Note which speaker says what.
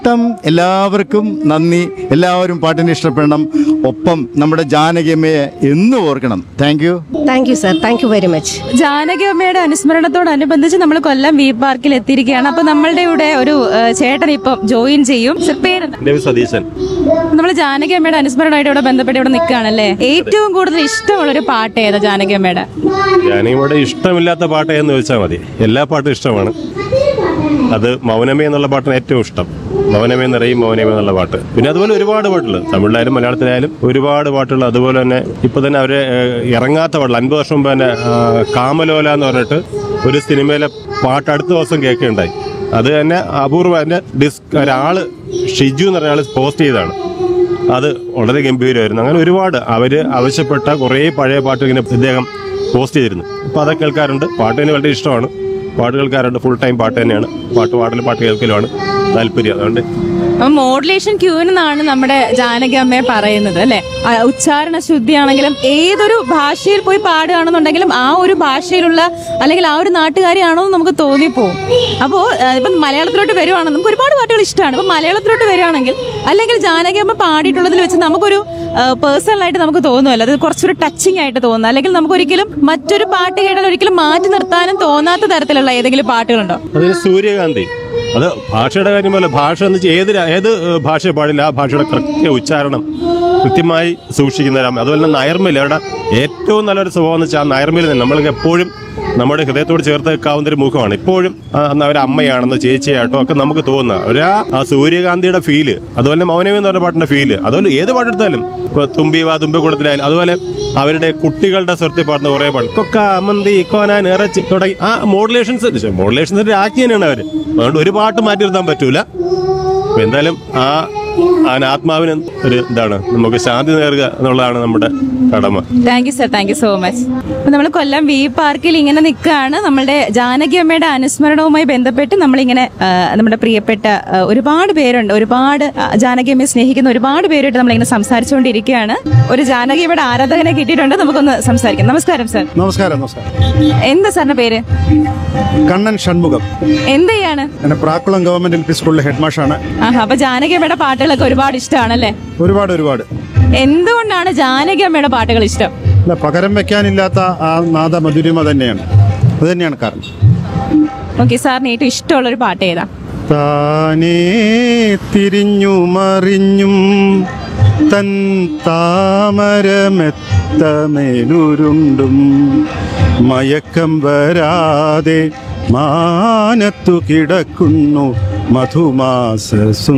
Speaker 1: ഇഷ്ടം എല്ലാവർക്കും നന്ദി എല്ലാവരും പാട്ടിനെ ഇഷ്ടപ്പെടണം ഒപ്പം നമ്മുടെ ജാനകിയമ്മയെ എന്നും ഓർക്കണം thank you
Speaker 2: thank you sir thank you very much
Speaker 3: Janaki അമ്മയുടെ അനുസ്മരണത്തോടനുബന്ധിച്ച് നമ്മൾ കൊല്ലം വി പാർക്കിൽ എത്തിയിരിക്കുകയാണ് അപ്പൊ നമ്മളുടെ ഇവിടെ ഒരു ആ, ചേട്ടൻ ഇപ്പം ജോയിൻ ചെയ്യും സർ, പേരെന്താ
Speaker 4: എൻ്റെ പേര് സതീശൻ
Speaker 3: നമ്മൾ ജാനകി അമ്മയുടെ അനുസ്മരണമായിട്ട് ഇവിടെ ബന്ധപ്പെട്ട് ഇവിടെ നിൽക്കുകയാണല്ലേ ഏറ്റവും കൂടുതൽ ഇഷ്ടമുള്ള ഒരു പാട്ട് ഏതാ ജാനകി അമ്മയുടെ
Speaker 4: ഞാനിവിടെ ഇഷ്ടമില്ലാത്ത പാട്ട് എന്ന് ചോദിച്ചാൽ മതി എല്ലാ പാട്ടും ഇഷ്ടമാണ് അത് മൗനമേ എന്നുള്ള പാട്ടാണ് ഏറ്റവും ഇഷ്ടം മൗനമേ നിറയും മൗനമേ എന്നുള്ള പാട്ട് പിന്നെ അതുപോലെ ഒരുപാട് പാട്ടുകൾ തമിഴിലായാലും മലയാളത്തിലായാലും ഒരുപാട് പാട്ടുകൾ അതുപോലെ തന്നെ ഇപ്പൊ തന്നെ അവര് ഏഹ്, ഇറങ്ങാത്ത പാട്ടുകൾ അൻപത് വർഷം മുമ്പ് തന്നെ ആ, കാമലോല എന്ന് പറഞ്ഞിട്ട് ഒരു സിനിമയിലെ പാട്ട് അടുത്ത ദിവസം കേൾക്കുകയുണ്ടായി അത് തന്നെ അപൂർവ എൻ്റെ ഡിസ്ക് ഒരാള് ഷിജു എന്ന് പറഞ്ഞ ആള് പോസ്റ്റ് ചെയ്തതാണ് അത് വളരെ ഗംഭീരമായിരുന്നു അങ്ങനെ ഒരുപാട് അവര് ആവശ്യപ്പെട്ട കുറേ പഴയ പാട്ട് ഇങ്ങനെ ഇദ്ദേഹം പോസ്റ്റ് ചെയ്തിരുന്നു അപ്പൊ അതൊക്കെ കേൾക്കാറുണ്ട് പാട്ട് തന്നെ വളരെ ഇഷ്ടമാണ് പാട്ട് കേൾക്കാറുണ്ട് ഫുൾ ടൈം പാട്ട് തന്നെയാണ് പാട്ട് പാടലും പാട്ട് കേൾക്കലുമാണ് താല്പര്യം അതുകൊണ്ട്
Speaker 3: അപ്പൊ മോഡുലേഷൻ ക്യൂൻ എന്നാണ് നമ്മുടെ ജാനകി അമ്മയെ പറയുന്നത് അല്ലെ ആ, ഉച്ചാരണ ശുദ്ധിയാണെങ്കിലും ഏതൊരു ഭാഷയിൽ പോയി പാടുകയാണെന്നുണ്ടെങ്കിലും ആ ഒരു ഭാഷയിലുള്ള അല്ലെങ്കിൽ ആ ഒരു നാട്ടുകാരിയാണോ എന്ന് നമുക്ക് തോന്നിപ്പോവും അപ്പോൾ ഇപ്പം മലയാളത്തിലോട്ട് വരുവാണെങ്കിൽ നമുക്ക് ഒരുപാട് പാട്ടുകൾ ഇഷ്ടമാണ് ഇപ്പം മലയാളത്തിലോട്ട് വരുവാണെങ്കിൽ അല്ലെങ്കിൽ ജാനകി അമ്മ പാടിയിട്ടുള്ളതിൽ വെച്ച് നമുക്കൊരു പേഴ്സണൽ ആയിട്ട് നമുക്ക് തോന്നുമല്ലോ അത് കുറച്ചൊരു ടച്ചിങ് ആയിട്ട് തോന്നുന്നു അല്ലെങ്കിൽ നമുക്ക് ഒരിക്കലും മറ്റൊരു പാട്ട് കേട്ടാൽ ഒരിക്കലും മാറ്റി നിർത്താനും തോന്നാത്ത തരത്തിലുള്ള ഏതെങ്കിലും പാട്ടുകളുണ്ടോ
Speaker 4: അതിന് സൂര്യകാന്തി അത് ഭാഷയുടെ കാര്യം പോലെ ഭാഷ എന്ന് വെച്ചാൽ ഏത് രാ- ഏത് ഏഹ്, ഭാഷ പാടില്ല ആ ഭാഷയുടെ കൃത്യ ഉച്ചാരണം കൃത്യമായി സൂക്ഷിക്കുന്നവരാണ് അതുപോലെ തന്നെ നൈർമല്യം അവരുടെ ഏറ്റവും നല്ലൊരു സ്വഭാവം എന്ന് വെച്ചാൽ ആ നൈർമല്യം തന്നെ നമ്മൾക്ക് എപ്പോഴും നമ്മുടെ ഹൃദയത്തോട് ചേർത്ത് വെക്കാവുന്ന ഒരു മുഖമാണ് ഇപ്പോഴും ആ, അന്ന് അവരെ അമ്മയാണെന്നോ ചേച്ചിയായിട്ടോ ഒക്കെ നമുക്ക് തോന്നുക അവരാ ആ സൂര്യകാന്തിയുടെ ഫീല് അതുപോലെ മൗനമേ എന്ന് പറഞ്ഞ പാട്ടിന്റെ ഫീല് അതുപോലെ ഏത് പാട്ടെടുത്താലും ഇപ്പൊ തുമ്പി വാ തുമ്പി കൊടുത്തിലായാലും അതുപോലെ അവരുടെ കുട്ടികളുടെ സ്വരത്തിൽ പാടുന്ന കുറെ പാട്ട് കൊക്ക മന്തി കോനാൻ ഇറച്ചി തുടങ്ങി ആ മോഡുലേഷൻസ് മോഡുലേഷൻസിന്റെ ആക്ടി തന്നെയാണ് അവര് അതുകൊണ്ട് ഒരു പാട്ട് മാറ്റി നിർത്താൻ പറ്റൂല അപ്പൊ എന്തായാലും ആ അവൻ ആത്മാവിന് ഒരു ഇതാണ് നമുക്ക് ശാന്തി നേറുക എന്നുള്ളതാണ് നമ്മുടെ കടമ
Speaker 3: thank you sir thank you so much അപ്പൊ നമ്മൾ കൊല്ലം വി പാർക്കിൽ ഇങ്ങനെ നിൽക്കുകയാണ് നമ്മളുടെ ജാനകി അമ്മയുടെ അനുസ്മരണവുമായി ബന്ധപ്പെട്ട് നമ്മളിങ്ങനെ ആ, നമ്മുടെ പ്രിയപ്പെട്ട ആ, ഒരുപാട് പേരുണ്ട് ഒരുപാട് ആ, ജാനകി അമ്മയെ സ്നേഹിക്കുന്ന ഒരുപാട് പേരുമായിട്ട് നമ്മളിങ്ങനെ സംസാരിച്ചുകൊണ്ടിരിക്കുകയാണ് ഒരു ജാനകി അമ്മയുടെ ആരാധകനെ കിട്ടിയിട്ടുണ്ട് നമുക്കൊന്ന് സംസാരിക്കാം നമസ്കാരം സർ
Speaker 1: നമസ്കാരം നമസ്കാരം
Speaker 3: എന്താ സാറിന്റെ പേര്
Speaker 1: കണ്ണൻ ഷൺമുഖം
Speaker 3: എന്ത് ചെയ്യാണ്
Speaker 1: ഞാൻ പ്രാക്കുളം ഗവൺമെന്റ് എൽ പി സ്കൂളിലെ ഹെഡ് മാഷാണ്
Speaker 3: ആഹാ അപ്പൊ ജാനകി അമ്മയുടെ പാട്ടുകളൊക്കെ ഒരുപാട് ഇഷ്ടമാണല്ലേ
Speaker 1: ഒരുപാട് ഒരുപാട്
Speaker 3: എന്തുകൊണ്ടാണ് ജാനകി അമ്മയുടെ പാട്ടുകൾ ഇഷ്ടം
Speaker 1: അല്ല പകരം വെക്കാനില്ലാത്ത ആ നാദ മധുരിമ തന്നെയാണ് അത് തന്നെയാണ് കാരണം
Speaker 3: ഓക്കെ സാറിന് ഏറ്റവും ഇഷ്ടമുള്ള ഒരു പാട്ട് ഏതാ
Speaker 1: താനേ തിരിഞ്ഞു മറിഞ്ഞും തൻ താമരമെത്തമേലുരുണ്ടും മയക്കം വരാതെ മാനത്തു കിടക്കുന്നു മധുമാസ